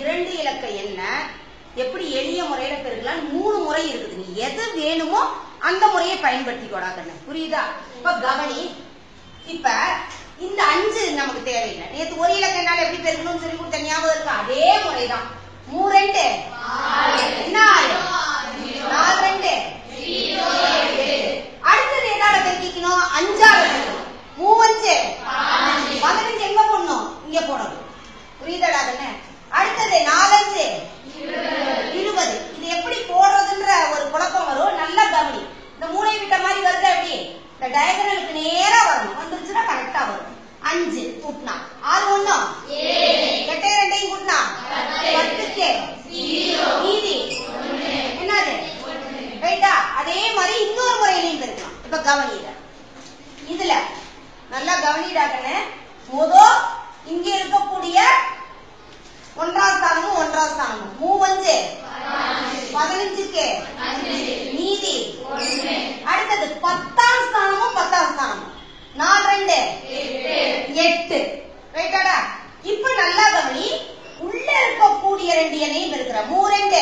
இரண்டு இலக்க எண்ண எப்படி எளிய முறையில பெருக்கலாம் மூணு முறை இருக்குது நீ எது வேணுமோ அந்த முறையை பயன்படுத்திக்கோடா கண்ணு புரியுதா இப்ப கவனி இப்ப இந்த அஞ்சு நமக்கு தேவையில்லை நேத்து ஒரு இலக்கனால எப்படி பெருக்கணும்னு சொல்லி கொடுத்த ஞாபகம் இருக்கா அதே முறைதான் மூ ரெண்டு என்ன ஆறு நாலு ரெண்டு எட்டு. அடுத்தது எதால பெருக்கிக்கணும் அஞ்சால பெருக்கணும் மூவஞ்சு பதினஞ்சு எங்க போடணும் இங்க போடணும் புரியுதாடா கண்ணு அடுத்தது நாலஞ்சு இருபது இது எப்படி போடுறதுன்ற ஒரு குழப்பம் வரும் நல்லா கவனி இந்த மூளை விட்ட மாதிரி வருது எப்படி இந்த டயகனலுக்கு நேரா வரணும் வந்துருச்சுன்னா கரெக்டா வரும் அஞ்சு கூட்டினா ஆறு ஒண்ணும் எட்டே ரெண்டையும் கூட்டினா பத்துக்கு மீதி என்னது ரைட்டா அதே மாதிரி இன்னொரு முறையிலையும் பெருக்கலாம் இப்ப கவனியில இதுல நல்லா கவனிடாக்கன்னு முதோ இங்க இருக்கக்கூடிய ஒன்றாம் ஸ்தானமும் ஒன்றாம் ஸ்தானமும் மூவஞ்சு பதினஞ்சுக்கு மீதி அடுத்தது பத்தாம் ஸ்தானமும் பத்தாம் ஸ்தானமும் நாலு ரெண்டு எட்டு ரைட்டாடா இப்ப நல்லா கவனி உள்ள இருக்கக்கூடிய ரெண்டு எண்ணையும் இருக்கிற மூ ரெண்டு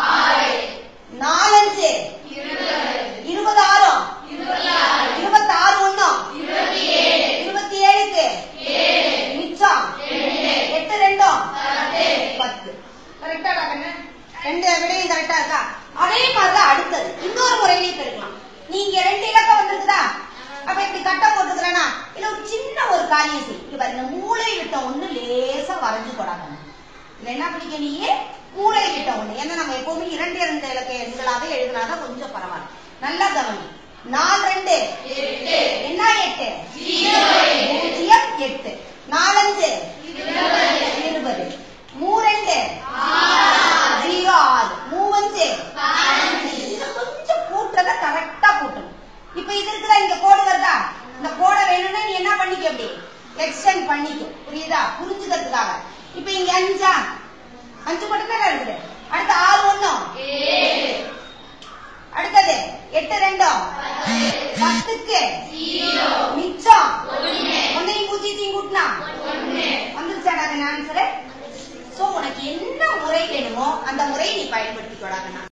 நாலஞ்சு இருபது ஆறும் இருபத்தி ஆறு ஒண்ணும் இருபத்தி ஏழுக்கு மிச்சம் எட்டு ரெண்டும் பத்து கரெக்டாடா கண்ணு ரெண்டு விடையும் கரெக்டா இருக்கா அதே மாதிரிதான் அடுத்தது இன்னொரு முறையிலையும் பெருக்கலாம் நீங்க ரெண்டு இலக்கம் வந்திருக்குதா அப்ப இப்படி கட்ட போட்டுக்கிறேன்னா இல்ல ஒரு சின்ன ஒரு காரியம் செய் இங்க பாருங்க மூளை விட்ட ஒண்ணு லேசா வரைஞ்சு போடாங்க இதுல என்ன பண்ணிக்க நீ மூளை விட்ட ஒண்ணு ஏன்னா நம்ம எப்பவுமே இரண்டு இரண்டு இலக்க எண்களாக எழுதினாதான் கொஞ்சம் பரவாயில்ல நல்லா கவனி நாலு ரெண்டு என்ன எட்டு பூஜ்ஜியம் எட்டு நாலஞ்சு இருபது மூ ரெண்டு ஜீரோ ஆறு மூவஞ்சு இத கொஞ்சம் கூட்டுறத கரெக்டா கூட்டணும் இப்ப இது இருக்குதா இங்க கோடு வருதா இந்த கோடை வேணும்னா நீ என்ன பண்ணிக்க அப்படி எக்ஸ்டெண்ட் பண்ணிக்க புரியுதா புரிஞ்சுக்கிறதுக்காக இப்ப இங்க அஞ்சா அஞ்சு மட்டும் தானே இருக்குது அடுத்து ஆறு ஒண்ணும் அடுத்தது எட்டு ரெண்டும் பத்துக்கு மிச்சம் ஒன்னையும் பூஜ்ஜியத்தையும் கூட்டினா வந்துருச்சாடா ஆன்சரு சோ உனக்கு என்ன முறை வேணுமோ அந்த முறையை நீ பயன்படுத்திக்கொடாங்கண்ணா